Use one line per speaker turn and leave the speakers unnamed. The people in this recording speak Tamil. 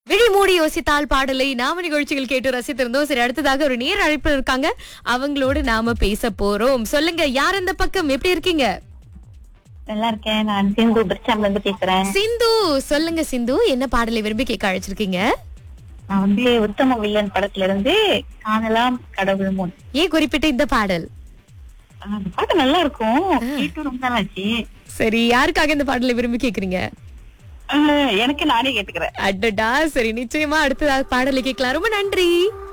விழி மூடி யோசித்தால் பாடலை நாம நிகழ்ச்சிகள் கேட்டு ரசித்திருந்தோம் சரி அடுத்ததாக ஒரு நேர் அழைப்பு இருக்காங்க அவங்களோடு நாம பேச போறோம் சொல்லுங்க யார் இந்த பக்கம் எப்படி இருக்கீங்க
நல்லா இருக்கேன் நான் சிந்து பிரிச்சாம்ல இருந்து பேசுறேன்
சிந்து சொல்லுங்க சிந்து என்ன பாடலை விரும்பி கேட்க அழைச்சிருக்கீங்க
நான் வந்து உத்தம வில்லன் படத்துல இருந்து காணலாம் கடவுள் முன்
ஏன் குறிப்பிட்ட இந்த பாடல்
அந்த பாட்டு நல்லா இருக்கும் கேட்டு ரொம்ப நாள் ஆச்சு
சரி யாருக்காக இந்த பாடலை விரும்பி கேக்குறீங்க
அஹ் எனக்கு நானே கேட்டுக்கிறேன்
அடடா சரி நிச்சயமா அடுத்த பாடலை கேட்கலாம் ரொம்ப நன்றி